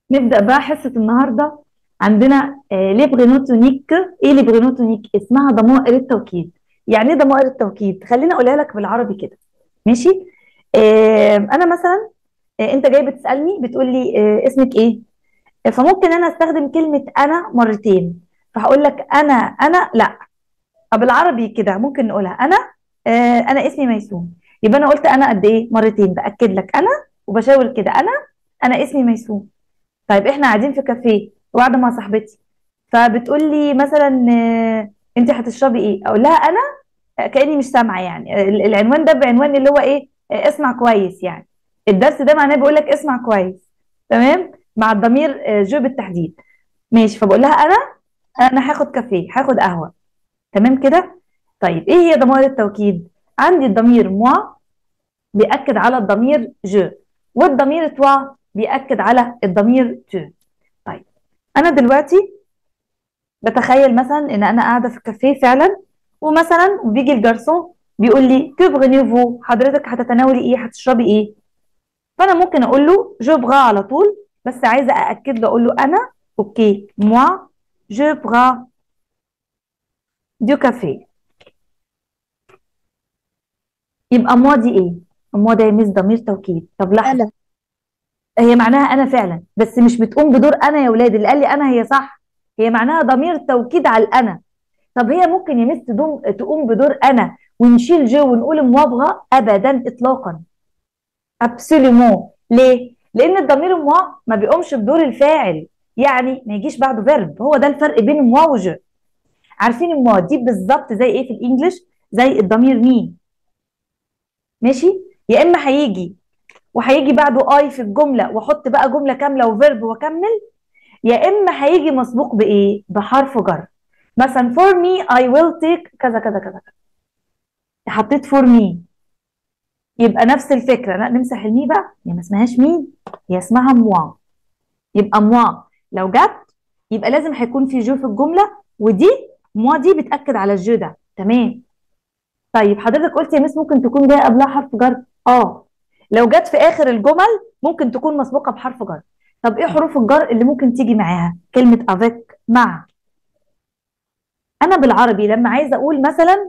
نبدأ بقى حصة النهاردة عندنا آه لي برينوتونيك ايه لي برينوتونيك اسمها ضمائر التوكيد يعني ايه ضمائر التوكيد خليني اقولها لك بالعربي كده ماشي آه انا مثلا آه انت جاي بتسألني بتقول لي آه اسمك ايه آه فممكن انا استخدم كلمة انا مرتين فهقول لك انا انا لا بالعربي كده ممكن نقولها انا آه انا اسمي ميسون يبقى انا قلت انا قد ايه مرتين باكد لك انا وبشاور كده انا انا اسمي ميسون طيب احنا قاعدين في كافيه وقاعده مع صاحبتي فبتقول لي مثلا آه، انت هتشربي ايه اقول لها انا آه، كاني مش سامعه يعني ال- العنوان ده بعنوان اللي هو ايه آه، اسمع كويس يعني الدرس ده معناه بيقول لك اسمع كويس تمام مع الضمير آه، جو بالتحديد ماشي فبقول لها انا انا هاخد كافيه هاخد قهوه تمام كده طيب ايه هي ضمائر التوكيد عندي الضمير موا بيأكد على الضمير جو والضمير توا بيأكد على الضمير تو طيب انا دلوقتي بتخيل مثلا ان انا قاعده في كافيه فعلا ومثلا بيجي الجرسون بيقول لي كو بغنيفو حضرتك هتتناولي ايه هتشربي ايه فانا ممكن اقول له جو بغا على طول بس عايزه ااكد له اقول له انا اوكي موا جو بغا دو كافيه يبقى موا دي ايه موا ده يمس ضمير توكيد طب لحظه أنا هي معناها انا فعلا بس مش بتقوم بدور انا يا ولاد اللي قال لي انا هي صح هي معناها ضمير توكيد على الانا طب هي ممكن يا مس تدوم تقوم بدور انا ونشيل جو ونقول موابغه ابدا اطلاقا ابسوليومون ليه لان الضمير موا ما بيقومش بدور الفاعل يعني ما يجيش بعده فيرب هو ده الفرق بين موا وجو عارفين الموا دي بالظبط زي ايه في الانجليش زي الضمير مين ماشي يا اما هيجي وهيجي بعده اي في الجمله واحط بقى جمله كامله وفيرب واكمل يا اما هيجي مسبوق بايه بحرف جر مثلا for me I will take كذا كذا كذا حطيت for me يبقى نفس الفكره لا نمسح المي بقى هي ما اسمهاش مين هي اسمها موا يبقى موا لو جت يبقى لازم هيكون في جو في الجمله ودي موا دي بتاكد على الجو ده تمام طيب حضرتك قلت يا مس ممكن تكون جايه قبلها حرف جر اه لو جت في اخر الجمل ممكن تكون مسبوقه بحرف جر طب ايه حروف الجر اللي ممكن تيجي معاها كلمه افيك مع انا بالعربي لما عايزه اقول مثلا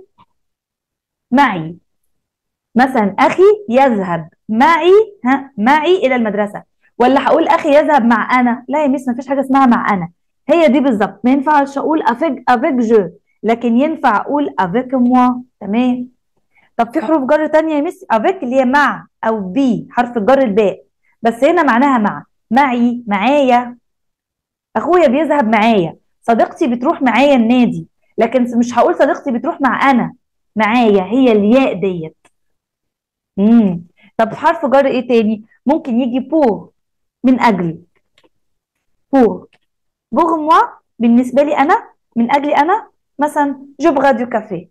معي مثلا اخي يذهب معي ها معي الى المدرسه ولا هقول اخي يذهب مع انا لا يا ميس ما فيش حاجه اسمها مع انا هي دي بالظبط ما ينفعش اقول افيك افيك جو لكن ينفع اقول افيك موا تمام طب في حروف جر تانية يا ميس افيك اللي هي مع او بي حرف الجر الباء بس هنا معناها مع معي معايا اخويا بيذهب معايا صديقتي بتروح معايا النادي لكن مش هقول صديقتي بتروح مع انا معايا هي الياء ديت امم طب حرف جر ايه تاني ممكن يجي بور من اجل بور بور موا بالنسبه لي انا من اجلي انا مثلا جو بغا دو كافيه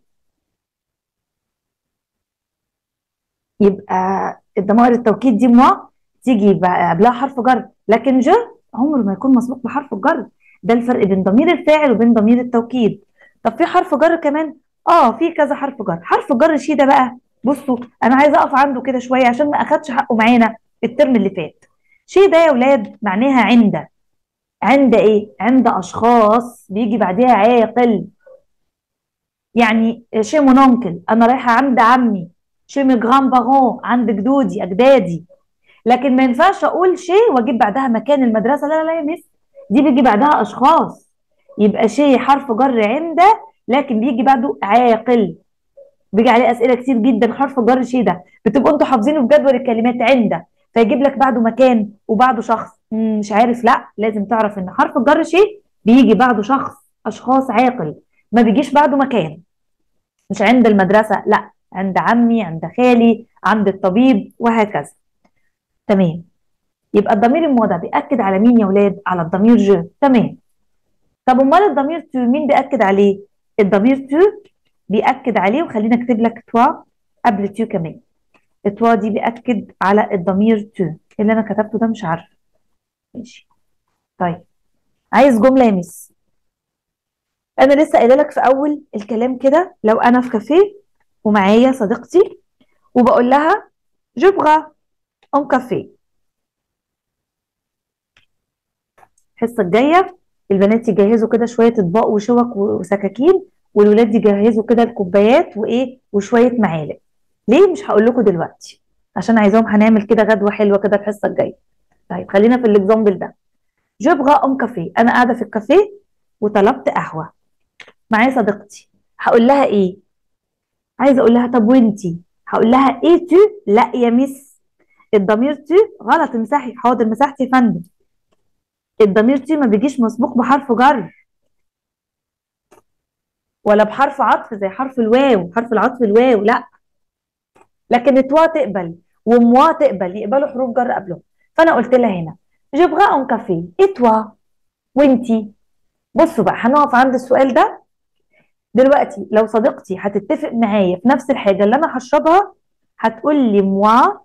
يبقى الضمائر التوكيد دي موا تيجي بقى قبلها حرف جر لكن جو عمره ما يكون مسبوق بحرف الجر ده الفرق بين ضمير الفاعل وبين ضمير التوكيد طب في حرف جر كمان اه في كذا حرف جر حرف جر شي ده بقى بصوا انا عايزه اقف عنده كده شويه عشان ما اخدش حقه معانا الترم اللي فات شي ده يا ولاد معناها عند عند ايه عند اشخاص بيجي بعدها عاقل يعني شي مون اونكل انا رايحه عند عمي شي مي جران بارون عند جدودي اجدادي لكن ما ينفعش اقول شيء واجيب بعدها مكان المدرسه لا لا لا يا مس دي بيجي بعدها اشخاص يبقى شيء حرف جر عند لكن بيجي بعده عاقل بيجي عليه اسئله كتير جدا حرف جر شيء ده بتبقوا انتوا حافظينه في جدول الكلمات عند فيجيب لك بعده مكان وبعده شخص مم، مش عارف لا لازم تعرف ان حرف الجر شيء بيجي بعده شخص اشخاص عاقل ما بيجيش بعده مكان مش عند المدرسه لا عند عمي عند خالي عند الطبيب وهكذا تمام يبقى الضمير الموضع بيأكد على مين يا ولاد؟ على الضمير جو تمام طب امال الضمير تو مين بيأكد عليه؟ الضمير تو بيأكد عليه وخلينا اكتب لك توا قبل تو كمان التوا دي بيأكد على الضمير تو اللي انا كتبته ده مش عارفه ماشي طيب عايز جمله يا مس انا لسه قايله لك في اول الكلام كده لو انا في كافيه ومعايا صديقتي وبقول لها جو بغا اون كافيه الحصه الجايه البنات يجهزوا كده شويه اطباق وشوك وسكاكين والولاد يجهزوا كده الكوبايات وايه وشويه معالق ليه مش هقول لكم دلوقتي عشان عايزاهم هنعمل كده غدوه حلوه كده الحصه الجايه طيب خلينا في الاكزامبل ده جو بغا ام كافيه انا قاعده في الكافيه وطلبت قهوه معايا صديقتي هقول لها ايه عايزه اقول لها طب وانتي هقول لها ايه تو لا يا ميس الضمير تو غلط امسحي حاضر مسحتي يا فندم الضمير تو ما بيجيش مسبوق بحرف جر ولا بحرف عطف زي حرف الواو حرف العطف الواو لا لكن توا تقبل وموا تقبل يقبلوا حروف جر قبلهم فانا قلت لها هنا جو بغا اون كافيه اتوا وانتي بصوا بقى هنقف عند السؤال ده دلوقتي لو صديقتي هتتفق معايا في نفس الحاجه اللي انا هشربها هتقول لي موا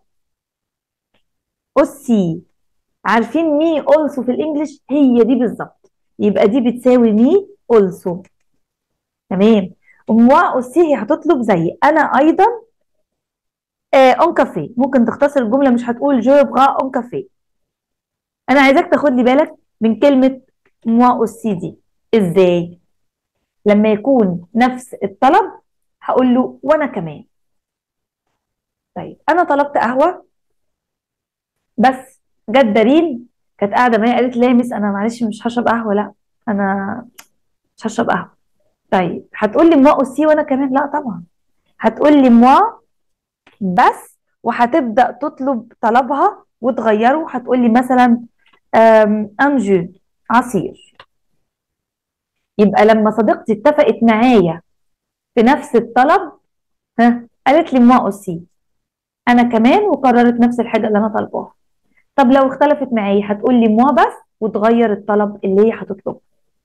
اوسي عارفين مي اولسو في الانجليش هي دي بالظبط يبقى دي بتساوي مي اولسو تمام موا اوسي هي هتطلب زي انا ايضا اون كافيه ممكن تختصر الجمله مش هتقول جو بغا اون كافيه انا عايزاك تاخد لي بالك من كلمه موا اوسي دي ازاي لما يكون نفس الطلب هقول له وانا كمان طيب انا طلبت قهوه بس جت دارين كانت قاعده معايا قالت لي يا مس انا معلش مش هشرب قهوه لا انا مش هشرب قهوه طيب هتقول لي موا اوسي وانا كمان لا طبعا هتقول لي موا بس وهتبدا تطلب طلبها وتغيره هتقول لي مثلا ان جو عصير يبقى لما صديقتي اتفقت معايا في نفس الطلب ها قالت لي موا اوسي انا كمان وقررت نفس الحاجه اللي انا طالباها طب لو اختلفت معايا هتقول لي موا بس وتغير الطلب اللي هي هتطلبه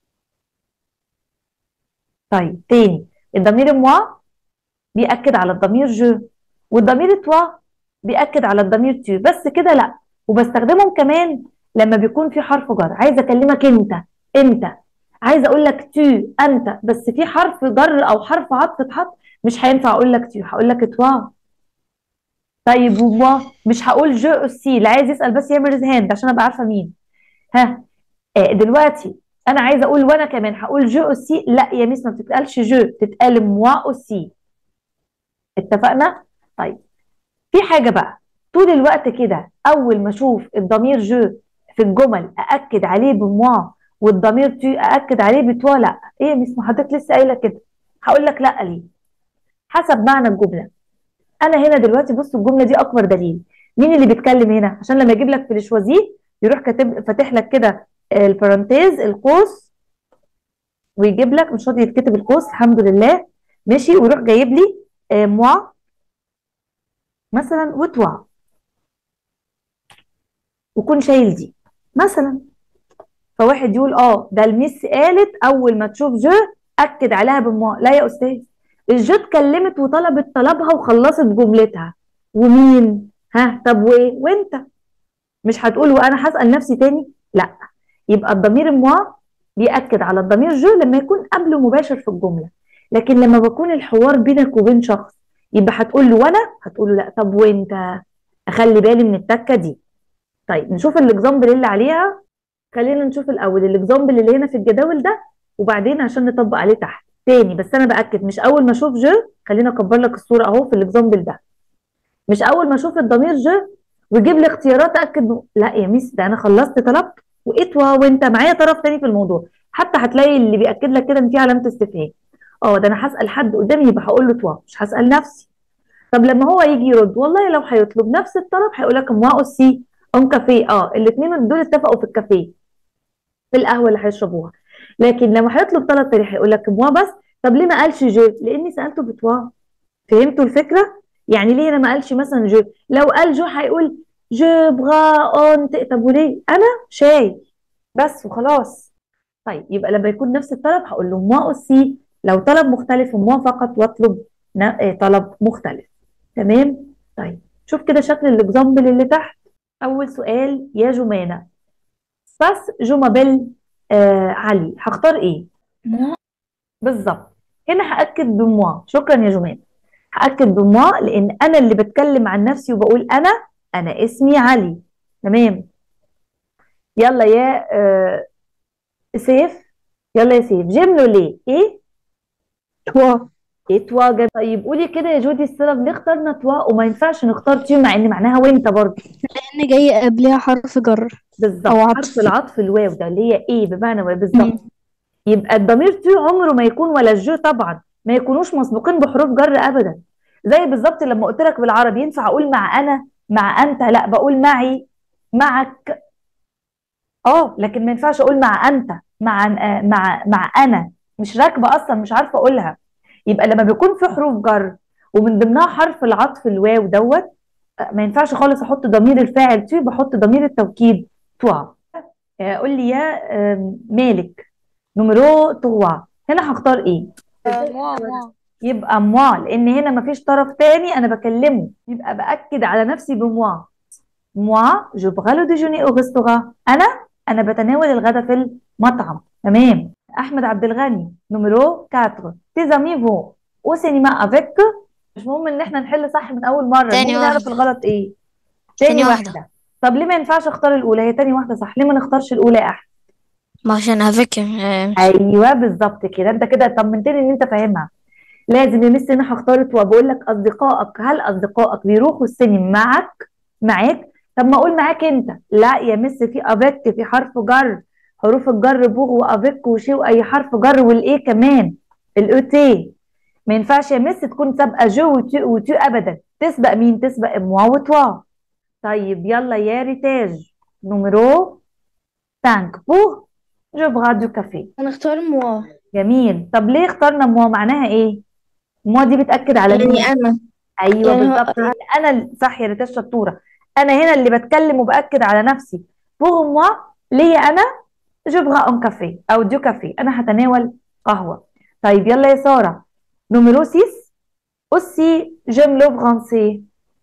طيب تاني الضمير موا بيأكد على الضمير جو والضمير توا بيأكد على الضمير تو بس كده لا وبستخدمهم كمان لما بيكون في حرف جر عايزه اكلمك انت انت عايزه اقول لك تو انت بس في حرف جر او حرف عطف اتحط مش هينفع اقول لك تو هقول لك توا طيب وما مش هقول جو اوسي اللي عايز يسال بس يعمل هاند عشان ابقى عارفه مين ها آه دلوقتي انا عايزه اقول وانا كمان هقول جو اوسي لا يا ميس ما بتتقالش جو بتتقال موا اوسي اتفقنا طيب في حاجه بقى طول الوقت كده اول ما اشوف الضمير جو في الجمل ااكد عليه بموا والضمير تو ااكد عليه بتوا لا ايه يا ميس ما حضرتك لسه قايله كده هقول لك لا ليه حسب معنى الجمله انا هنا دلوقتي بص الجمله دي اكبر دليل مين اللي بيتكلم هنا عشان لما يجيب لك في الشوازيه يروح كاتب فاتح لك كده البارانتيز القوس ويجيب لك مش راضي يتكتب القوس الحمد لله ماشي ويروح جايب لي آه موا مثلا وتوا وكون شايل دي مثلا فواحد يقول اه ده الميس قالت اول ما تشوف جو اكد عليها بموا لا يا استاذ الجو اتكلمت وطلبت طلبها وخلصت جملتها ومين ها طب وايه وانت مش هتقول وانا هسال نفسي تاني لا يبقى الضمير موا بيأكد على الضمير جو لما يكون قبله مباشر في الجمله لكن لما بكون الحوار بينك وبين شخص يبقى هتقول له وانا هتقول له لا طب وانت اخلي بالي من التكه دي طيب نشوف الاكزامبل اللي عليها خلينا نشوف الاول الاكزامبل اللي هنا في الجداول ده وبعدين عشان نطبق عليه تحت تاني بس انا باكد مش اول ما اشوف جو خلينا اكبر لك الصوره اهو في الاكزامبل ده مش اول ما اشوف الضمير جو ويجيب لي اختيارات اكد لا يا ميس ده انا خلصت طلبت واتوا وانت معايا طرف تاني في الموضوع حتى هتلاقي اللي بياكد لك كده ان في علامه استفهام اه ده انا هسال حد قدامي يبقى هقول له توا مش هسال نفسي طب لما هو يجي يرد والله لو هيطلب نفس الطلب هيقول لك موا اوسي اون كافيه اه الاثنين دول اتفقوا في الكافيه في القهوه اللي هيشربوها لكن لما هيطلب طلب تاني هيقول لك موا بس طب ليه ما قالش جو لاني سالته بتوا فهمتوا الفكره يعني ليه انا ما قالش مثلا جو لو قال جو هيقول جو بغا اون طب وليه انا شاي بس وخلاص طيب يبقى لما يكون نفس الطلب هقول له موا اوسي لو طلب مختلف موا فقط واطلب طلب مختلف تمام طيب شوف كده شكل الاكزامبل اللي تحت اول سؤال يا جمانه بس جو مابيل آه علي هختار ايه بالظبط هنا هاكد بموا شكرا يا جمانه هاكد بموا لان انا اللي بتكلم عن نفسي وبقول انا انا اسمي علي تمام يلا يا آه سيف يلا يا سيف جيم له ليه ايه توا ايه توا جاب طيب قولي كده يا جودي السبب ليه اخترنا توا وما ينفعش نختار تيو مع ان معناها وانت برضه لأن جاي قبلها حرف جر بالظبط أو حرف عطف العطف الواو ده اللي هي ايه بمعنى واو بالظبط مم. يبقى الضمير تيو عمره ما يكون ولا الجو طبعا ما يكونوش مسبوقين بحروف جر ابدا زي بالظبط لما قلت لك بالعربي ينفع اقول مع انا مع انت لا بقول معي معك اه لكن ما ينفعش اقول مع انت مع آه، مع مع انا مش راكبه اصلا مش عارفه اقولها يبقى لما بيكون في حروف جر ومن ضمنها حرف العطف الواو دوت آه، ما ينفعش خالص احط ضمير الفاعل تي بحط ضمير التوكيد توا آه، قول لي يا آم، مالك نمرو توا هنا هختار ايه موا موا يبقى موا لان هنا مفيش طرف تاني انا بكلمه يبقى باكد على نفسي بموا موا جو بغالو ديجوني او ريستوران انا انا بتناول الغداء في المطعم تمام احمد عبد الغني نمرو 4 تي زامي فون او سينما افيك مش مهم ان احنا نحل صح من اول مره تاني المهم نعرف واحدة. الغلط ايه تاني تاني واحده واحدة. طب ليه ما ينفعش اختار الاولى هي تاني واحده صح ليه ما نختارش الاولى يا احمد ما عشان افكر آه، ايوه بالظبط كده انت كده طمنتني ان انت فاهمها لازم يا مس انا هختار وبقول لك اصدقائك هل اصدقائك بيروحوا السينما معك معاك طب ما اقول معاك انت لا يا مس في افيك في حرف جر حروف الجر بوغ وافيك وشي واي حرف جر والايه كمان الاو تي ما ينفعش يا مس تكون سابقه جو وتو وتو ابدا تسبق مين تسبق موا وتوا طيب يلا يا ريتاج نمرو 5 بوغ جو بغا دو كافي هنختار موا جميل طب ليه اخترنا موا معناها ايه موا دي بتأكد على مين يعني أنا ايوه يعني هو- بالظبط انا ال- صح يا ريتاش شطوره انا هنا اللي بتكلم وبأكد على نفسي بوغ موا ليا انا جو بغا اون كافي او دو كافي انا هتناول قهوه طيب يلا يا ساره نمرو 6 aussi j'aime le français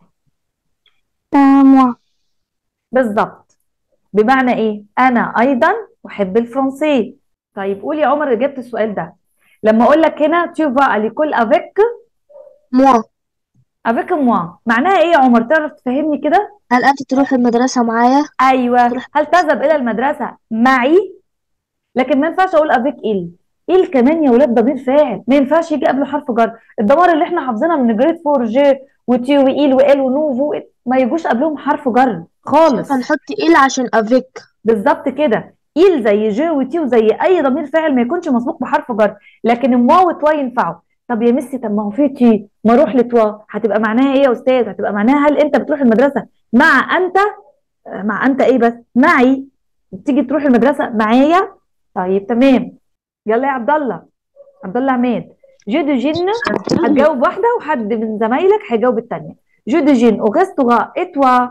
موا بالظبط بمعنى ايه انا ايضا احب الفرنسي طيب قولي يا عمر اجابه السؤال ده لما اقول لك هنا tu vas à l'école avec موا avec moi معناها ايه يا عمر تعرف تفهمني كده هل أنت تروح المدرسة معايا؟ ايوه هل تذهب الى المدرسه معي لكن ما ينفعش اقول افيك ال ال كمان يا ولاد ضمير فاعل ما ينفعش يجي قبله حرف جر الضمائر اللي احنا حافظينها من جريد فور جي وتي وإيل وإل ونوفو ما يجوش قبلهم حرف جر خالص هنحط إل عشان أفيك بالظبط كده إيل زي جي وتي وزي اي ضمير فاعل ما يكونش مسبوق بحرف جر لكن موا وتوا ينفعوا طب يا ميسي طب ما هو في تي ما اروح لتوا هتبقى معناها ايه يا استاذ هتبقى معناها هل انت بتروح المدرسه مع انت آه، مع انت ايه بس معي بتيجي تروح المدرسه معايا طيب تمام يلا يا عبد الله عبد الله عماد جو دو جين هتجاوب واحده وحد من زمايلك هيجاوب الثانيه جو دو جين او ريستوران اتوا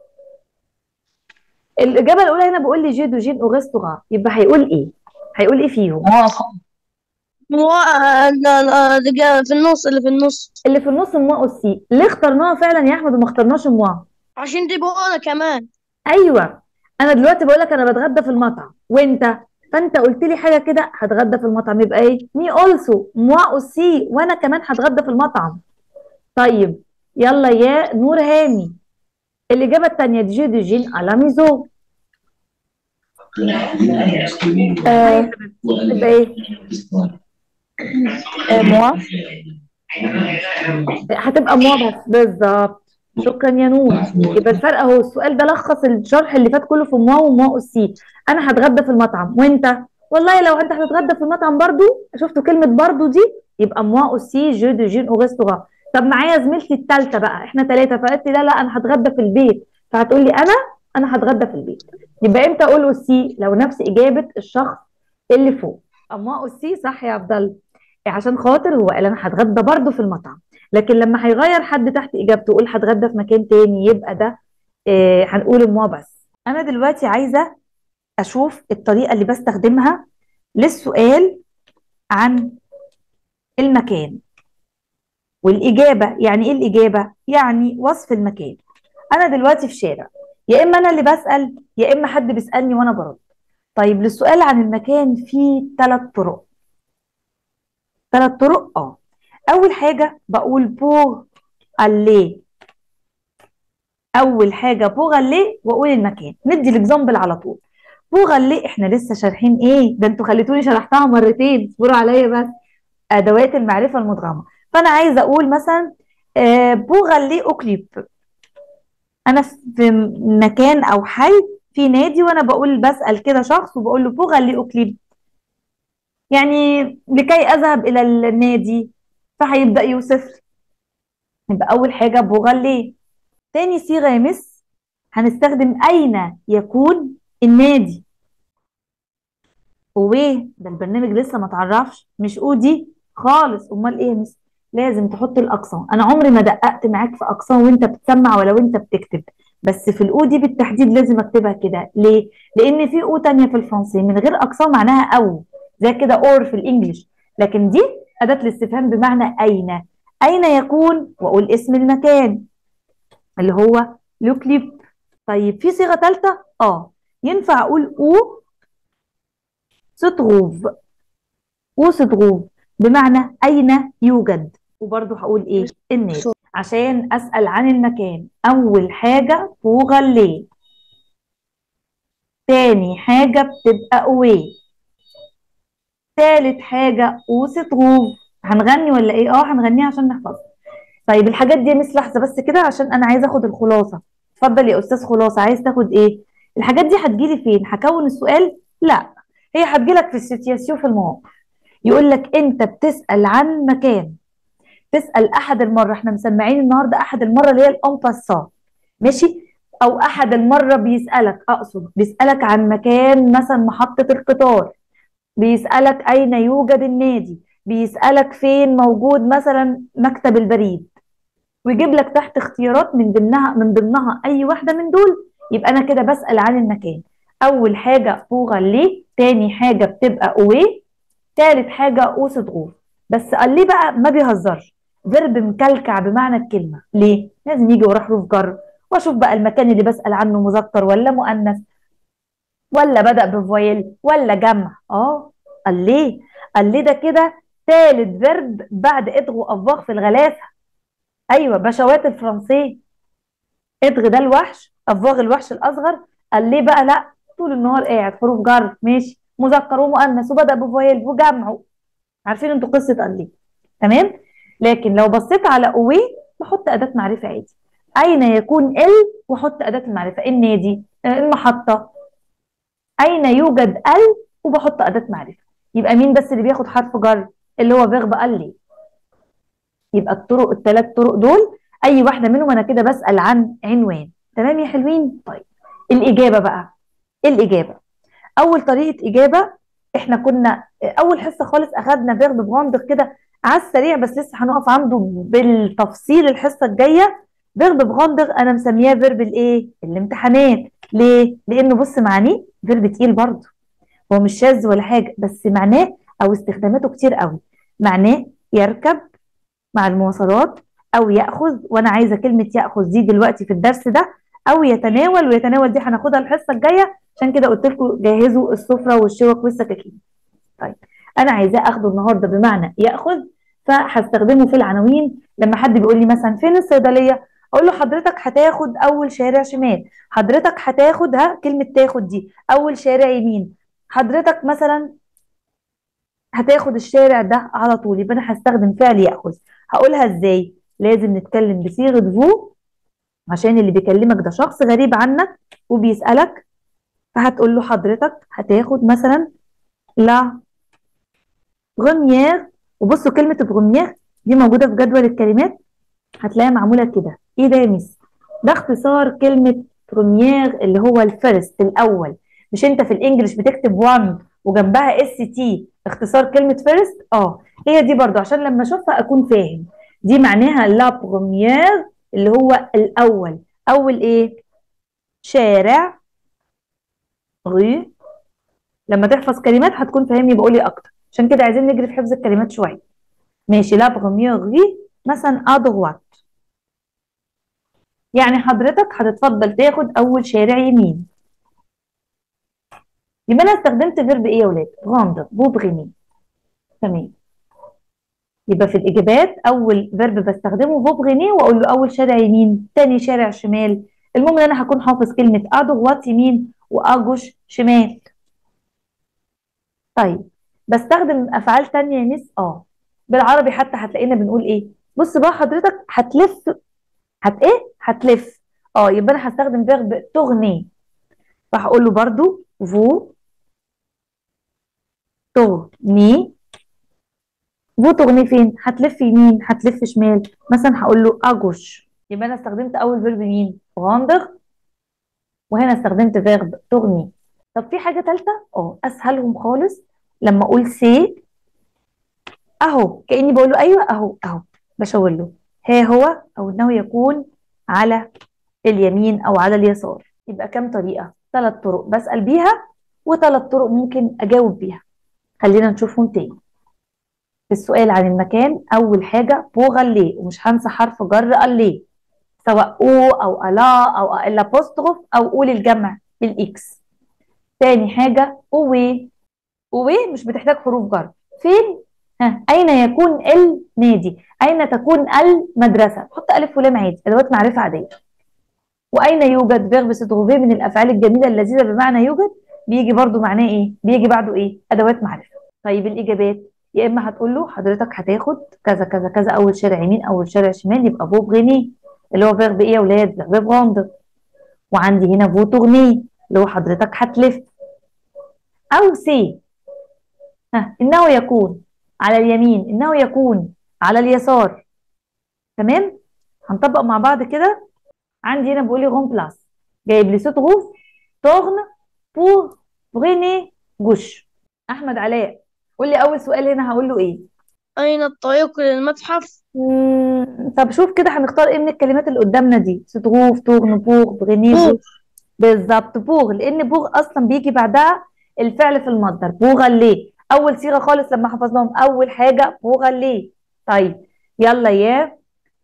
الاجابه الاولى هنا بقول لي جو دو جين او ريستوران يبقى هيقول ايه هيقول ايه فيهم موا في النص اللي في النص اللي في النص موا اوسي ليه اخترناها فعلا يا احمد وما اخترناش موا عشان دي بوانا كمان ايوه انا دلوقتي بقول لك انا بتغدى في المطعم وانت فانت قلت لي حاجه كده هتغدى في المطعم يبقى ايه مي اولسو موا اوسي وانا كمان هتغدى في المطعم طيب يلا يا نور هاني الاجابه الثانيه دي جو دو جين على ميزو آه تبقى ايه آه موا هتبقى موا بس بالظبط شكرا يا نور يبقى الفرق اهو السؤال ده لخص الشرح اللي فات كله في موا وموا اوسي انا هتغدى في المطعم وانت والله لو انت هتتغدى في المطعم برضو شفتوا كلمه برضو دي يبقى موا اوسي جو دو جين او ريستوران طب معايا زميلتي الثالثه بقى احنا ثلاثه فقالت لي لا لا انا هتغدى في البيت فهتقول لي انا انا هتغدى في البيت يبقى امتى اقول اوسي لو نفس اجابه الشخص اللي فوق اما اوسي صح يا عبد الله عشان خاطر هو قال انا هتغدى برضو في المطعم لكن لما هيغير حد تحت اجابته يقول هتغدى في مكان تاني يبقى ده آه هنقول موا بس انا دلوقتي عايزه اشوف الطريقه اللي بستخدمها للسؤال عن المكان والاجابه يعني ايه الاجابه يعني وصف المكان انا دلوقتي في شارع يا اما انا اللي بسال يا اما حد بيسالني وانا برد طيب للسؤال عن المكان في ثلاث طرق ثلاث طرق اه اول حاجه بقول بوغ الي اول حاجه بوغ الي واقول المكان ندي الاكزامبل على طول بوغالي احنا لسه شارحين ايه ده انتوا خليتوني شرحتها مرتين اصبروا عليا بس ادوات المعرفه المدغمه فانا عايزه اقول مثلا آه، بوغالي اوكليب انا في مكان او حي في نادي وانا بقول بسال كده شخص وبقول له بوغالي اوكليب يعني لكي اذهب الى النادي فهيبدا يوصف لي. يبقى اول حاجه بوغالي تاني صيغه يا مس هنستخدم اين يكون النادي ويه ده البرنامج لسه ما تعرفش مش او دي خالص امال ايه يا مس لازم تحط الاقصى انا عمري ما دققت معاك في اقصى وانت بتسمع ولا وانت بتكتب بس في الاو دي بالتحديد لازم اكتبها كده ليه لان في او تانية في الفرنسي من غير اقصى معناها او زي كده اور في الانجليش لكن دي اداه الاستفهام بمعنى اين اين يكون واقول اسم المكان اللي هو لو كليب طيب في صيغه ثالثه اه ينفع اقول او ستروف او ستروف بمعنى اين يوجد وبرضه هقول ايه النادي عشان اسال عن المكان اول حاجه بوغالي تاني حاجه بتبقى اوي تالت حاجه او ستروف هنغني ولا ايه اه هنغنيها عشان نحفظها طيب الحاجات دي يا مس لحظه بس كده عشان انا عايزه اخد الخلاصه اتفضل يا استاذ خلاصه عايز تاخد ايه الحاجات دي هتجيلي فين هكون السؤال لا هي هتجيلك في السيتياسيون في المواقف يقول لك انت بتسال عن مكان تسال احد المره احنا مسمعين النهارده احد المره اللي هي الان باسان ماشي او احد المره بيسالك اقصد بيسالك عن مكان مثلا محطه القطار بيسالك اين يوجد النادي بيسالك فين موجود مثلا مكتب البريد ويجيب لك تحت اختيارات من ضمنها من ضمنها اي واحده من دول يبقى انا كده بسال عن المكان اول حاجه بوغالي تاني حاجه بتبقى اوي تالت حاجه اوس ضغوط بس قال لي بقى ما بيهزرش فيرب مكلكع بمعنى الكلمه ليه لازم يجي وراه حروف جر واشوف بقى المكان اللي بسال عنه مذكر ولا مؤنث ولا بدا بفويل ولا جمع اه قال ليه قال ليه ده كده تالت فيرب بعد ادغ وافواغ في الغلاسه ايوه بشوات الفرنسيه ادغ ده الوحش افواغ الوحش الاصغر قال ليه بقى لا طول النهار قاعد حروف جر ماشي مذكر ومؤنث وبدا بفويل وجمع عارفين انتوا قصه قال ليه تمام لكن لو بصيت على اوي بحط اداه معرفه عادي اين يكون ال واحط اداه المعرفه النادي المحطه اين يوجد ال وبحط اداه معرفه يبقى مين بس اللي بياخد حرف جر اللي هو فيرب قال لي يبقى الطرق الثلاث طرق دول اي واحده منهم انا كده بسال عن عنوان تمام يا حلوين طيب الاجابه بقى الاجابه اول طريقه اجابه احنا كنا اول حصه خالص اخذنا فيرب بغندق كده على السريع بس لسه هنقف عنده بالتفصيل الحصه الجايه فيرب بغندق انا مسمياه فيرب الايه الامتحانات ليه لانه بص معنيه فيرب تقيل برضه هو مش شاذ ولا حاجه بس معناه او استخداماته كتير قوي معناه يركب مع المواصلات او ياخذ وانا عايزه كلمه ياخذ دي دلوقتي في الدرس ده او يتناول ويتناول دي هناخدها الحصه الجايه عشان كده قلت لكم جهزوا السفره والشوك والسكاكين طيب انا عايزاه اخده النهارده بمعنى ياخذ فهستخدمه في العناوين لما حد بيقول لي مثلا فين الصيدليه اقول له حضرتك هتاخد اول شارع شمال حضرتك هتاخد ها كلمه تاخد دي اول شارع يمين حضرتك مثلا هتاخد الشارع ده على طول يبقى انا هستخدم فعل ياخذ هقولها ازاي لازم نتكلم بصيغه فو عشان اللي بيكلمك ده شخص غريب عنك وبيسالك فهتقول له حضرتك هتاخد مثلا لا غميير وبصوا كلمه بغميير دي موجوده في جدول الكلمات هتلاقيها معموله كده ايه ده يا ميس ده اختصار كلمه بروميير اللي هو الفيرست الاول مش انت في الانجليش بتكتب 1 وجنبها اس تي اختصار كلمه فيرست اه هي دي برضو عشان لما اشوفها اكون فاهم دي معناها لا بروميير اللي هو الاول اول ايه شارع غي لما تحفظ كلمات هتكون فاهمني بقولي اكتر عشان كده عايزين نجري في حفظ الكلمات شويه ماشي لا بروميير غي مثلا ادغوات يعني حضرتك هتتفضل تاخد اول شارع يمين يبقى انا استخدمت فيرب ايه يا ولاد غاندر بوبغيني تمام يبقى في الاجابات اول فيرب بستخدمه بوبغيني واقول له اول شارع يمين تاني شارع شمال المهم ان انا هكون حافظ كلمه ادغوات يمين واجوش شمال طيب بستخدم افعال تانية يا ميس اه بالعربي حتى هتلاقينا بنقول ايه بص بقى حضرتك هتلف هت ايه هتلف اه يبقى انا هستخدم فيرب تغني فهقول له برضو فو تغني فو تغني فين هتلف يمين هتلف شمال مثلا هقول له اجوش يبقى انا استخدمت اول فيرب مين غاندر وهنا استخدمت فيرب تغني طب في حاجه ثالثه اه اسهلهم خالص لما اقول سي اهو كاني بقول له ايوه اهو اهو بشاور له ها هو او انه يكون على اليمين او على اليسار يبقى كام طريقه ثلاث طرق بسال بيها وثلاث طرق ممكن اجاوب بيها خلينا نشوفهم تاني في السؤال عن المكان اول حاجه بوغالي ومش هنسى حرف جر الي سواء او او الا او الابوستروف او او للجمع بالاكس تاني حاجه اوي اوي مش بتحتاج حروف جر فين ها اين يكون النادي اين تكون المدرسه حط الف ولام عادي ادوات معرفه عاديه واين يوجد فيرب ستروفي من الافعال الجميله اللذيذه بمعنى يوجد بيجي برضو معناه ايه بيجي بعده ايه ادوات معرفه طيب الاجابات يا اما هتقول له حضرتك هتاخد كذا كذا كذا اول شارع يمين اول شارع شمال يبقى فو بغيني اللي هو فيرب ايه يا ولاد فيرب غاندر وعندي هنا فو تغني اللي هو حضرتك هتلف او سي ها انه يكون على اليمين انه يكون على اليسار تمام هنطبق مع بعض كده عندي هنا بيقول لي غون بلاس جايب لي صوت غوف تغن بور بغيني جوش احمد علاء قول لي اول سؤال هنا هقول له ايه أين الطريق للمتحف مم، طب شوف كده هنختار ايه من الكلمات اللي قدامنا دي ستروف تغن بوغ بغني بوغ. بوغ بالظبط بوغ لان بوغ اصلا بيجي بعدها الفعل في المصدر بوغالي اول صيغه خالص لما حفظناهم اول حاجه بوغالي طيب يلا يا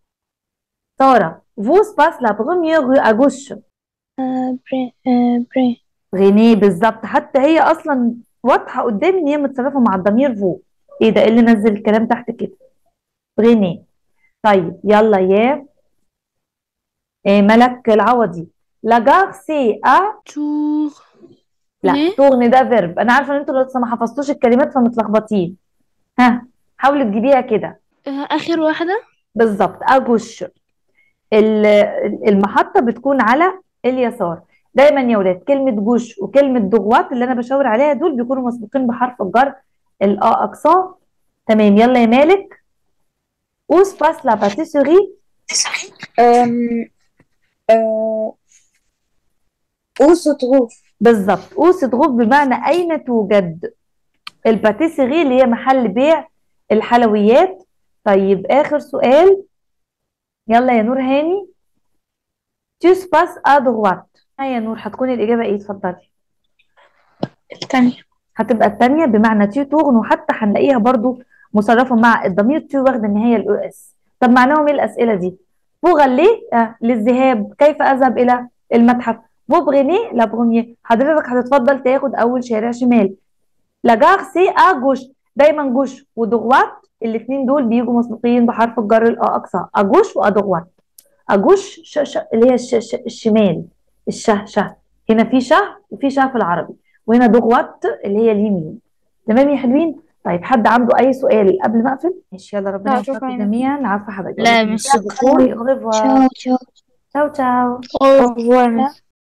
ساره فوس باس لا بروميير رو اجوش بري بري غينيه بالظبط حتى هي اصلا واضحه قدامي ان هي متصرفه مع الضمير فو ايه ده ايه اللي نزل الكلام تحت كده غينيه طيب يلا يا إيه ملك العوضي لاجار سي ا تور لا ليه؟ تغني ده فيرب انا عارفه ان انتوا لسه ما حفظتوش الكلمات فمتلخبطين ها حاولي تجيبيها كده آخر واحدة بالظبط اجوش ال- المحطه بتكون على اليسار دايما يا ولاد كلمه جوش وكلمه دغوات اللي انا بشاور عليها دول بيكونوا مسبوقين بحرف الجر الأ اقصى تمام يلا يا مالك اوس باس لا باتيسوري أم أه où se trouve بالظبط اوس تغوف بمعنى اين توجد الباتيسري اللي هي محل بيع الحلويات طيب اخر سؤال يلا يا نور هاني تيوس باس ا دغوات ها يا نور هتكون الاجابه ايه اتفضلي الثانية هتبقى الثانيه بمعنى تيو تغن وحتى هنلاقيها برضو مصرفه مع الضمير تيو واخده ان هي الاو اس طب معناهم ايه الاسئله دي بوغالي آه للذهاب كيف اذهب الى المتحف بوبغيني لا بروميي حضرتك هتتفضل تاخد اول شارع شمال لاجار سي ا جوش دايما جوش ودغوات الاثنين دول بيجوا مسبوقين بحرف الجر الأ اقصى اجوش وادغوات اجوش ش ش اللي هي الش ش الشمال الشه شه هنا في شه وفي شه في العربي وهنا دغوات اللي هي اليمين تمام يا حلوين طيب حد عنده اي سؤال قبل ما اقفل ماشي يلا ربنا لا، يوفقكم شكراً. جميعا عارفه حبايبي لا، مش شكراً. au revoir ciao ciao ciao Au revoir.